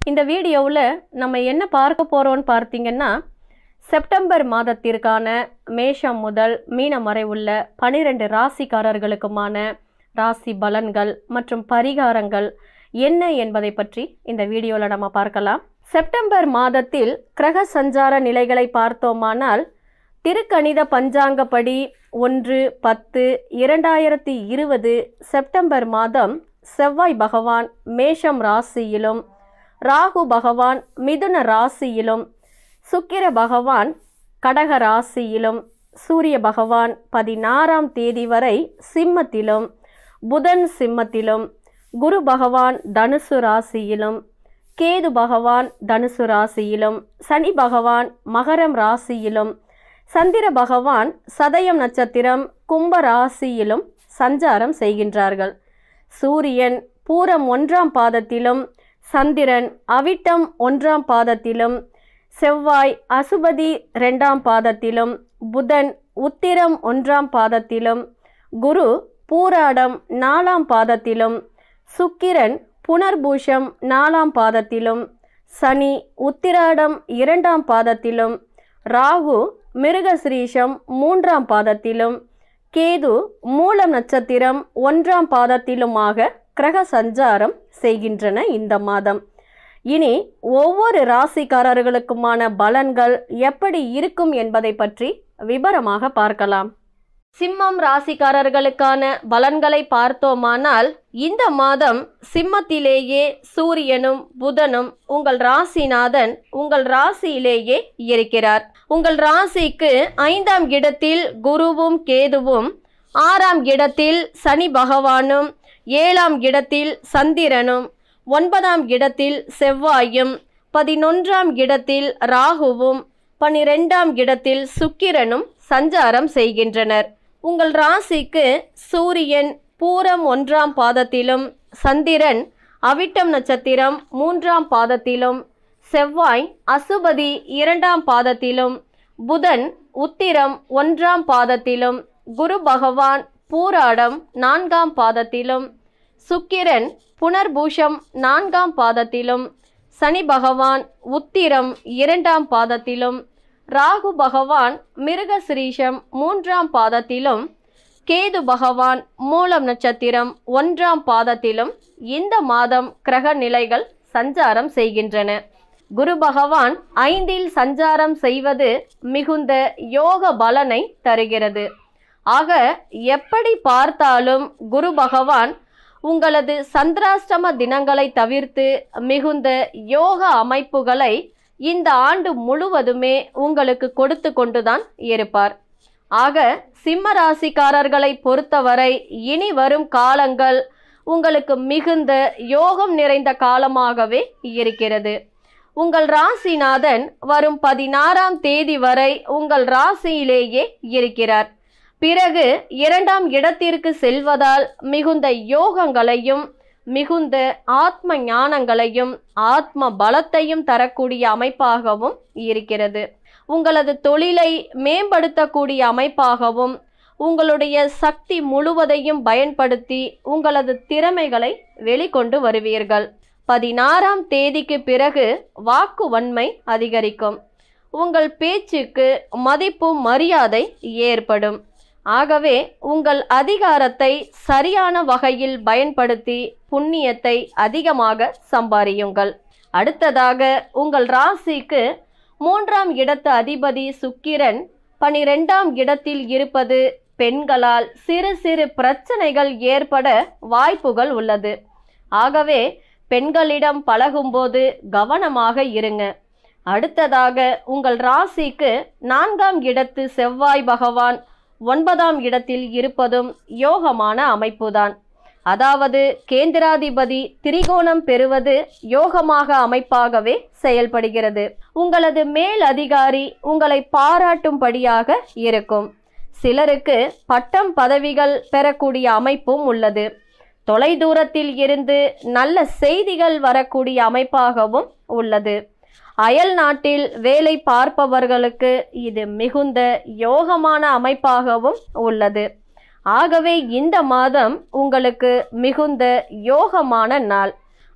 இந்த வீடியோவில் நம்ம என்ன பார்க்க போகிறோம்னு பார்த்தீங்கன்னா செப்டம்பர் மாதத்திற்கான மேஷம் முதல் மீனம் வரை உள்ள பனிரெண்டு ராசிக்காரர்களுக்குமான ராசி பலன்கள் மற்றும் பரிகாரங்கள் என்ன என்பதை பற்றி இந்த வீடியோவில் நம்ம பார்க்கலாம் செப்டம்பர் மாதத்தில் கிரக சஞ்சார நிலைகளை பார்த்தோமானால் திருக்கணித பஞ்சாங்கப்படி ஒன்று பத்து இரண்டாயிரத்தி இருபது செப்டம்பர் மாதம் செவ்வாய் பகவான் மேஷம் ராசியிலும் ராகு பகவான் மிதுன ராசியிலும் சுக்கிர பகவான் கடக ராசியிலும் சூரிய பகவான் பதினாறாம் தேதி வரை சிம்மத்திலும் புதன் சிம்மத்திலும் குரு பகவான் தனுசு ராசியிலும் கேது பகவான் தனுசு ராசியிலும் சனி பகவான் மகரம் ராசியிலும் சந்திர பகவான் சதயம் நட்சத்திரம் கும்ப ராசியிலும் சஞ்சாரம் செய்கின்றார்கள் சூரியன் பூரம் ஒன்றாம் பாதத்திலும் சந்திரன் அவிட்டம் ஒன்றாம் பாதத்திலும் செவ்வாய் அசுபதி ரெண்டாம் பாதத்திலும் புதன் உத்திரம் ஒன்றாம் பாதத்திலும் குரு பூராடம் நாலாம் பாதத்திலும் சுக்கிரன் புனர்பூஷம் நாலாம் பாதத்திலும் சனி உத்திராடம் இரண்டாம் பாதத்திலும் ராகு மிருகசிரீஷம் மூன்றாம் பாதத்திலும் கேது மூலம் நட்சத்திரம் ஒன்றாம் பாதத்திலுமாக கிரக சஞ்சாரம் செய்கின்றன இந்த மாதம் இனி ஒவ்வொரு ராசிக்காரர்களுக்குமான பலன்கள் எப்படி இருக்கும் என்பதை பற்றி விபரமாக பார்க்கலாம் சிம்மம் ராசிக்காரர்களுக்கான பலன்களை பார்த்தோமானால் இந்த மாதம் சிம்மத்திலேயே சூரியனும் புதனும் உங்கள் ராசிநாதன் உங்கள் ராசியிலேயே இருக்கிறார் உங்கள் ராசிக்கு ஐந்தாம் இடத்தில் குருவும் கேதுவும் ஆறாம் இடத்தில் சனி பகவானும் ஏழாம் இடத்தில் சந்திரனும் ஒன்பதாம் இடத்தில் செவ்வாயும் பதினொன்றாம் இடத்தில் ராகுவும் பனிரெண்டாம் இடத்தில் சுக்கிரனும் சஞ்சாரம் செய்கின்றனர் உங்கள் ராசிக்கு சூரியன் பூரம் ஒன்றாம் பாதத்திலும் சந்திரன் அவிட்டம் நட்சத்திரம் மூன்றாம் பாதத்திலும் செவ்வாய் அசுபதி இரண்டாம் பாதத்திலும் புதன் உத்திரம் ஒன்றாம் பாதத்திலும் குரு பகவான் பூராடம் நான்காம் பாதத்திலும் சுக்கிரன் புனர்பூஷம் நான்காம் பாதத்திலும் சனி பகவான் உத்திரம் இரண்டாம் பாதத்திலும் ராகு பகவான் மிருகசிரீஷம் மூன்றாம் பாதத்திலும் கேது பகவான் மூலம் நட்சத்திரம் ஒன்றாம் பாதத்திலும் இந்த மாதம் கிரக நிலைகள் சஞ்சாரம் செய்கின்றன குரு பகவான் ஐந்தில் சஞ்சாரம் செய்வது மிகுந்த யோக பலனை தருகிறது ஆக எப்படி பார்த்தாலும் குரு பகவான் உங்களது சந்திராஷ்டம தினங்களை தவிர்த்து மிகுந்த யோக அமைப்புகளை இந்த ஆண்டு முழுவதுமே உங்களுக்கு கொடுத்து கொண்டுதான் இருப்பார் ஆக சிம்ம ராசிக்காரர்களை பொறுத்தவரை இனி வரும் காலங்கள் உங்களுக்கு மிகுந்த யோகம் நிறைந்த காலமாகவே இருக்கிறது உங்கள் ராசிநாதன் வரும் பதினாறாம் தேதி வரை உங்கள் ராசியிலேயே இருக்கிறார் பிறகு இரண்டாம் இடத்திற்கு செல்வதால் மிகுந்த யோகங்களையும் மிகுந்த ஆத்ம ஞானங்களையும் ஆத்ம பலத்தையும் தரக்கூடிய அமைப்பாகவும் இருக்கிறது உங்களது தொழிலை மேம்படுத்தக்கூடிய அமைப்பாகவும் உங்களுடைய சக்தி முழுவதையும் பயன்படுத்தி உங்களது திறமைகளை வெளிக்கொண்டு வருவீர்கள் பதினாறாம் தேதிக்கு பிறகு வாக்கு வன்மை அதிகரிக்கும் உங்கள் பேச்சுக்கு மதிப்பும் மரியாதை ஏற்படும் ஆகவே உங்கள் அதிகாரத்தை சரியான வகையில் பயன்படுத்தி புண்ணியத்தை அதிகமாக சம்பாரியுங்கள் அடுத்ததாக உங்கள் ராசிக்கு மூன்றாம் இடத்து அதிபதி சுக்கிரன் பனிரெண்டாம் இடத்தில் இருப்பது பெண்களால் சிறு சிறு பிரச்சனைகள் ஏற்பட வாய்ப்புகள் உள்ளது ஆகவே பெண்களிடம் பழகும்போது கவனமாக இருங்க அடுத்ததாக உங்கள் ராசிக்கு நான்காம் இடத்து செவ்வாய் பகவான் ஒன்பதாம் இடத்தில் இருப்பதும் யோகமான அமைப்புதான் அதாவது கேந்திராதிபதி திரிகோணம் பெறுவது யோகமாக அமைப்பாகவே செயல்படுகிறது உங்களது மேல் அதிகாரி உங்களை பாராட்டும்படியாக இருக்கும் சிலருக்கு பட்டம் பதவிகள் பெறக்கூடிய அமைப்பும் உள்ளது தொலைதூரத்தில் இருந்து நல்ல செய்திகள் வரக்கூடிய அமைப்பாகவும் உள்ளது அயல் நாட்டில் வேலை பார்ப்பவர்களுக்கு இது மிகுந்த யோகமான அமைப்பாகவும் உள்ளது ஆகவே இந்த மாதம் உங்களுக்கு மிகுந்த யோகமான நாள்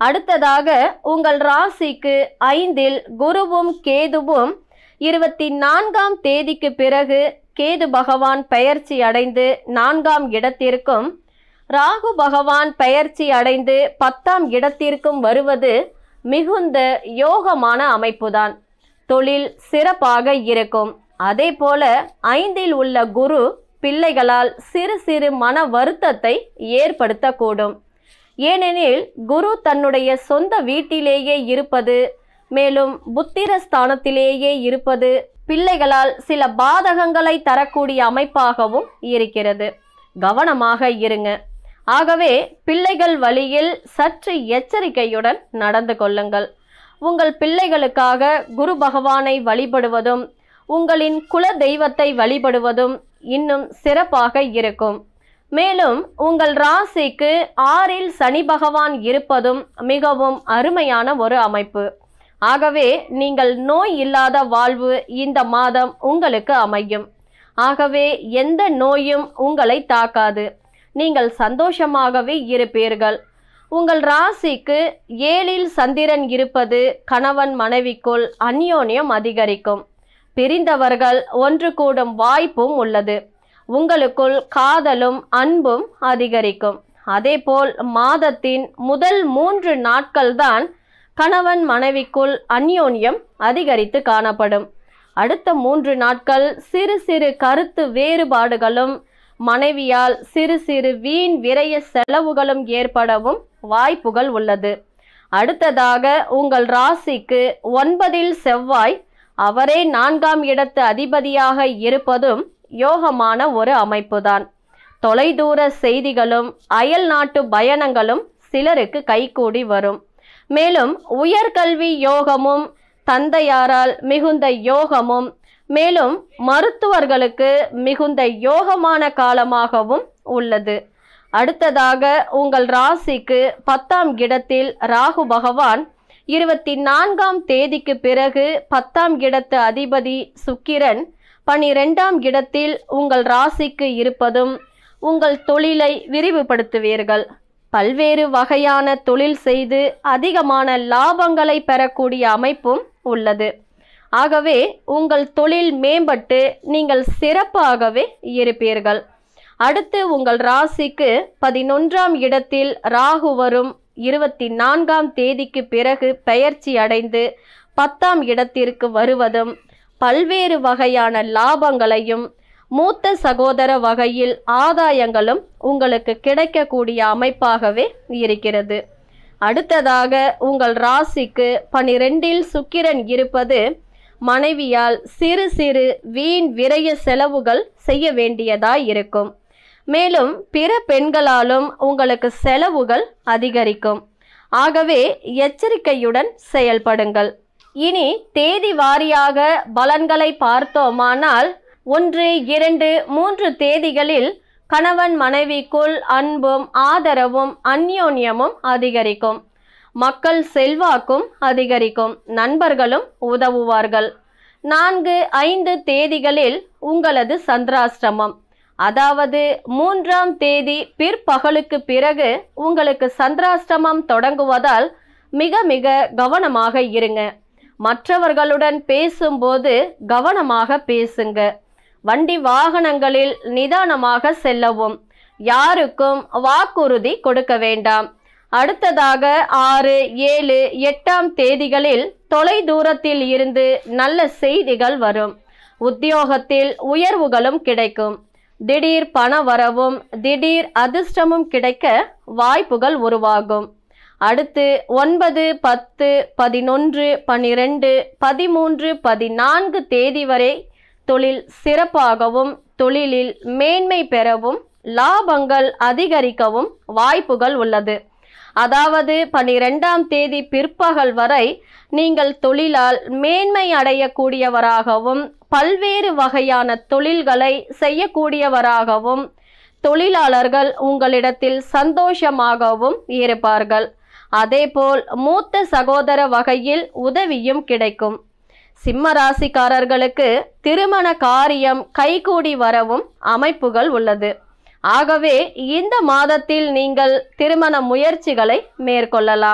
அடுத்ததாக உங்கள் ராசிக்கு ஐந்தில் குருவும் கேதுவும் இருபத்தி நான்காம் தேதிக்கு பிறகு கேது பகவான் பெயர்ச்சி அடைந்து நான்காம் இடத்திற்கும் ராகு பகவான் பெயர்ச்சி அடைந்து பத்தாம் இடத்திற்கும் வருவது மிகுந்த யோகமான அமைப்புதான் தொழில் சிறப்பாக இருக்கும் அதே போல ஐந்தில் உள்ள குரு பிள்ளைகளால் சிறு சிறு மன வருத்தத்தை ஏற்படுத்தக்கூடும் ஏனெனில் குரு தன்னுடைய சொந்த வீட்டிலேயே இருப்பது மேலும் புத்திர ஸ்தானத்திலேயே இருப்பது பிள்ளைகளால் சில பாதகங்களை தரக்கூடிய அமைப்பாகவும் இருக்கிறது கவனமாக இருங்க ஆகவே பிள்ளைகள் வழியில் சற்று எச்சரிக்கையுடன் நடந்து கொள்ளுங்கள் உங்கள் பிள்ளைகளுக்காக குரு பகவானை வழிபடுவதும் உங்களின் குல தெய்வத்தை வழிபடுவதும் இன்னும் சிறப்பாக இருக்கும் மேலும் உங்கள் ராசிக்கு ஆறில் சனி பகவான் இருப்பதும் மிகவும் அருமையான ஒரு அமைப்பு ஆகவே நீங்கள் நோய் இல்லாத வாழ்வு இந்த மாதம் உங்களுக்கு அமையும் ஆகவே எந்த நோயும் உங்களை தாக்காது நீங்கள் சந்தோஷமாகவே இருப்பீர்கள் உங்கள் ராசிக்கு ஏழில் சந்திரன் இருப்பது கணவன் மனைவிக்குள் அந்யோன்யம் அதிகரிக்கும் பிரிந்தவர்கள் ஒன்று கூடும் வாய்ப்பும் உள்ளது உங்களுக்குள் காதலும் அன்பும் அதிகரிக்கும் அதேபோல் மாதத்தின் முதல் மூன்று நாட்கள்தான் கணவன் மனைவிக்குள் அந்யோன்யம் அதிகரித்து காணப்படும் அடுத்த மூன்று நாட்கள் சிறு சிறு கருத்து வேறுபாடுகளும் மனைவியால் சிறு சிறு வீண் விரய செலவுகளும் ஏற்படவும் வாய்ப்புகள் உள்ளது அடுத்ததாக உங்கள் ராசிக்கு ஒன்பதில் செவ்வாய் அவரே நான்காம் இடத்து அதிபதியாக இருப்பதும் யோகமான ஒரு அமைப்புதான் தொலைதூர செய்திகளும் அயல் நாட்டு பயணங்களும் சிலருக்கு கைகூடி வரும் மேலும் உயர்கல்வி யோகமும் தந்தையாரால் மிகுந்த யோகமும் மேலும் மருத்துவர்களுக்கு மிகுந்த யோகமான காலமாகவும் உள்ளது அடுத்ததாக உங்கள் ராசிக்கு பத்தாம் இடத்தில் ராகு பகவான் இருபத்தி நான்காம் தேதிக்கு பிறகு பத்தாம் இடத்து அதிபதி சுக்கிரன் பனிரெண்டாம் இடத்தில் உங்கள் ராசிக்கு இருப்பதும் உங்கள் தொழிலை விரிவுபடுத்துவீர்கள் பல்வேறு வகையான தொழில் செய்து அதிகமான லாபங்களை பெறக்கூடிய அமைப்பும் உள்ளது ஆகவே உங்கள் தொழில் மேம்பட்டு நீங்கள் சிறப்பாகவே இருப்பீர்கள் அடுத்து உங்கள் ராசிக்கு பதினொன்றாம் இடத்தில் ராகு வரும் இருபத்தி நான்காம் தேதிக்கு பிறகு பெயர்ச்சி அடைந்து பத்தாம் இடத்திற்கு வருவதும் பல்வேறு வகையான லாபங்களையும் மூத்த சகோதர வகையில் ஆதாயங்களும் உங்களுக்கு கிடைக்கக்கூடிய அமைப்பாகவே இருக்கிறது அடுத்ததாக உங்கள் ராசிக்கு பனிரெண்டில் சுக்கிரன் இருப்பது மனைவியால் சிறு சிறு வீண் விரய செலவுகள் செய்ய வேண்டியதாய் இருக்கும் மேலும் பிற பெண்களாலும் உங்களுக்கு செலவுகள் அதிகரிக்கும் ஆகவே எச்சரிக்கையுடன் செயல்படுங்கள் இனி தேதி வாரியாக பலன்களை பார்த்தோமானால் ஒன்று இரண்டு மூன்று தேதிகளில் கணவன் மனைவிக்குள் அன்பும் ஆதரவும் அந்யோன்யமும் அதிகரிக்கும் மக்கள் செல்வாக்கும் அதிகரிக்கும் நண்பர்களும் உதவுவார்கள் நான்கு ஐந்து தேதிகளில் உங்களது சந்திராஷ்டிரமம் அதாவது மூன்றாம் தேதி பிற்பகலுக்கு பிறகு உங்களுக்கு சந்திராஷ்டிரமம் தொடங்குவதால் மிக மிக கவனமாக இருங்க மற்றவர்களுடன் பேசும்போது கவனமாக பேசுங்க வண்டி வாகனங்களில் நிதானமாக செல்லவும் யாருக்கும் வாக்குறுதி கொடுக்க வேண்டாம் அடுத்ததாக ஆறு ஏழு எட்டாம் தேதிகளில் தொலை தூரத்தில் இருந்து நல்ல செய்திகள் வரும் உத்தியோகத்தில் உயர்வுகளும் கிடைக்கும் திடீர் பண வரவும் திடீர் அதிர்ஷ்டமும் கிடைக்க வாய்ப்புகள் உருவாகும் அடுத்து ஒன்பது பத்து பதினொன்று பனிரெண்டு பதிமூன்று பதினான்கு தேதி வரை தொழில் சிறப்பாகவும் தொழிலில் மேன்மை பெறவும் லாபங்கள் அதிகரிக்கவும் வாய்ப்புகள் உள்ளது அதாவது பனிரெண்டாம் தேதி பிற்பகல் வரை நீங்கள் தொழிலால் மேன்மை அடையக்கூடியவராகவும் பல்வேறு வகையான தொழில்களை செய்யக்கூடியவராகவும் தொழிலாளர்கள் உங்களிடத்தில் சந்தோஷமாகவும் இருப்பார்கள் அதேபோல் மூத்த சகோதர வகையில் உதவியும் கிடைக்கும் சிம்ம ராசிக்காரர்களுக்கு திருமண காரியம் கைகூடி வரவும் அமைப்புகள் உள்ளது ஆகவே இந்த மாதத்தில் நீங்கள் திருமண முயற்சிகளை மேற்கொள்ளலாம்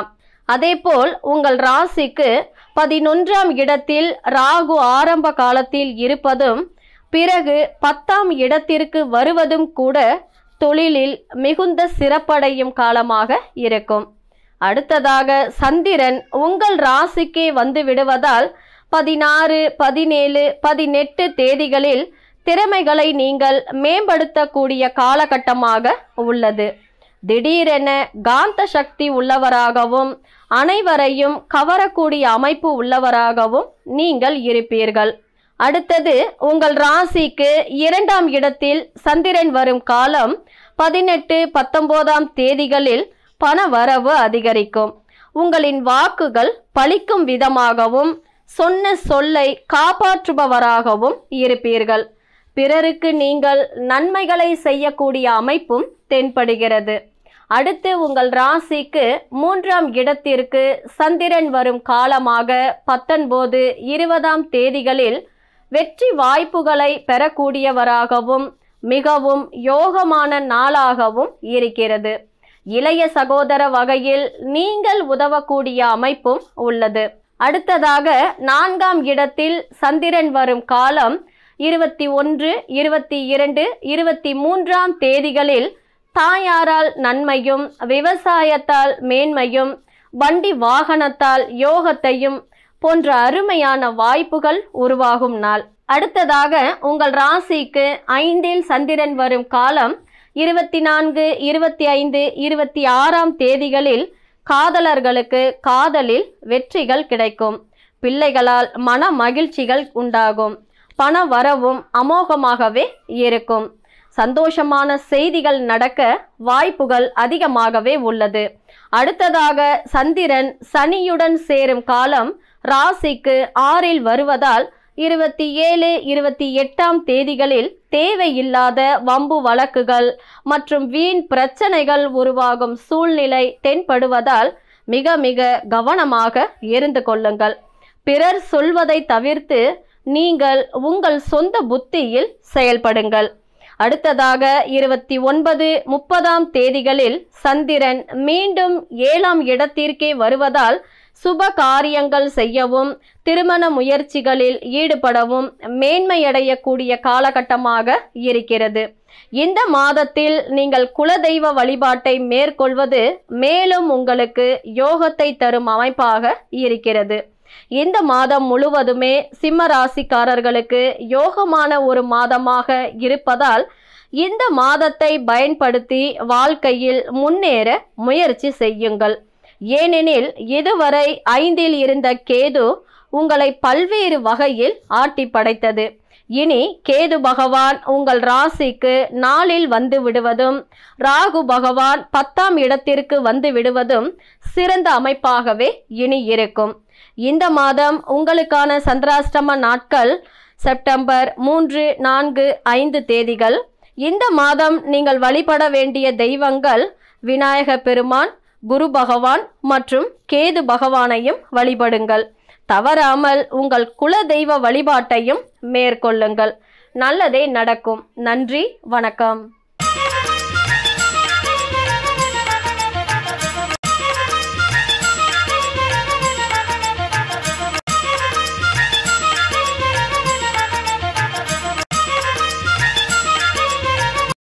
அதேபோல் உங்கள் ராசிக்கு பதினொன்றாம் இடத்தில் ராகு ஆரம்ப காலத்தில் இருப்பதும் பிறகு பத்தாம் இடத்திற்கு வருவதும் கூட தொழிலில் மிகுந்த சிறப்படையும் காலமாக இருக்கும் அடுத்ததாக சந்திரன் உங்கள் ராசிக்கே வந்து விடுவதால் பதினாறு பதினேழு பதினெட்டு தேதிகளில் திறமைகளை நீங்கள் மேம்படுத்தக்கூடிய காலகட்டமாக உள்ளது திடீரென காந்த சக்தி உள்ளவராகவும் அனைவரையும் கவரக்கூடிய அமைப்பு உள்ளவராகவும் நீங்கள் இருப்பீர்கள் அடுத்தது உங்கள் ராசிக்கு இரண்டாம் இடத்தில் சந்திரன் வரும் காலம் பதினெட்டு பத்தொன்பதாம் தேதிகளில் பண வரவு அதிகரிக்கும் உங்களின் வாக்குகள் பலிக்கும் விதமாகவும் சொன்ன சொல்லை காப்பாற்றுபவராகவும் இருப்பீர்கள் பிறருக்கு நீங்கள் நன்மைகளை செய்யக்கூடிய அமைப்பும் தென்படுகிறது அடுத்து உங்கள் ராசிக்கு மூன்றாம் இடத்திற்கு சந்திரன் வரும் காலமாக பத்தொன்பது இருபதாம் தேதிகளில் வெற்றி வாய்ப்புகளை பெறக்கூடியவராகவும் மிகவும் யோகமான நாளாகவும் இருக்கிறது இளைய சகோதர வகையில் நீங்கள் உதவக்கூடிய அமைப்பும் உள்ளது அடுத்ததாக நான்காம் இடத்தில் சந்திரன் வரும் காலம் இருபத்தி ஒன்று இருபத்தி இரண்டு இருபத்தி மூன்றாம் தேதிகளில் தாயாரால் நன்மையும் விவசாயத்தால் மேன்மையும் வண்டி வாகனத்தால் யோகத்தையும் போன்ற அருமையான வாய்ப்புகள் உருவாகும் நாள் அடுத்ததாக உங்கள் ராசிக்கு ஐந்தில் சந்திரன் வரும் காலம் இருபத்தி நான்கு இருபத்தி ஐந்து இருபத்தி ஆறாம் தேதிகளில் காதலர்களுக்கு காதலில் வெற்றிகள் கிடைக்கும் பிள்ளைகளால் மன மகிழ்ச்சிகள் உண்டாகும் பண வரவும் அமோகமாகவே இருக்கும் சந்தோஷமான செய்திகள் நடக்க வாய்ப்புகள் அதிகமாகவே உள்ளது அடுத்ததாக சந்திரன் சனியுடன் சேரும் காலம் ராசிக்கு ஆறில் வருவதால் இருபத்தி ஏழு இருபத்தி எட்டாம் தேதிகளில் தேவையில்லாத வம்பு வழக்குகள் மற்றும் வீண் பிரச்சனைகள் உருவாகும் சூழ்நிலை தென்படுவதால் மிக மிக கவனமாக இருந்து கொள்ளுங்கள் பிறர் சொல்வதை தவிர்த்து நீங்கள் உங்கள் சொந்த புத்தியில் செயல்படுங்கள் அடுத்ததாக இருபத்தி ஒன்பது முப்பதாம் தேதிகளில் சந்திரன் மீண்டும் ஏழாம் இடத்திற்கே வருவதால் சுப காரியங்கள் செய்யவும் திருமண முயற்சிகளில் ஈடுபடவும் மேன்மையடையக்கூடிய காலகட்டமாக இருக்கிறது இந்த மாதத்தில் நீங்கள் குலதெய்வ வழிபாட்டை மேற்கொள்வது மேலும் உங்களுக்கு யோகத்தை தரும் அமைப்பாக இருக்கிறது இந்த மாதம் முழுவதுமே சிம்ம ராசிக்காரர்களுக்கு யோகமான ஒரு மாதமாக இருப்பதால் இந்த மாதத்தை பயன்படுத்தி வாழ்க்கையில் முன்னேற முயற்சி செய்யுங்கள் ஏனெனில் இதுவரை ஐந்தில் இருந்த கேது உங்களை பல்வேறு வகையில் ஆட்டி படைத்தது இனி கேது பகவான் உங்கள் ராசிக்கு நாளில் வந்து விடுவதும் ராகு பகவான் பத்தாம் இடத்திற்கு வந்து விடுவதும் சிறந்த அமைப்பாகவே இனி இருக்கும் இந்த மாதம் உங்களுக்கான சந்திராஷ்டம நாட்கள் செப்டம்பர் மூன்று நான்கு ஐந்து தேதிகள் இந்த மாதம் நீங்கள் வழிபட வேண்டிய தெய்வங்கள் விநாயக பெருமான் குரு பகவான் மற்றும் கேது பகவானையும் வழிபடுங்கள் தவறாமல் உங்கள் குல தெய்வ வழிபாட்டையும் மேற்கொள்ளுங்கள் நல்லதே நடக்கும் நன்றி வணக்கம்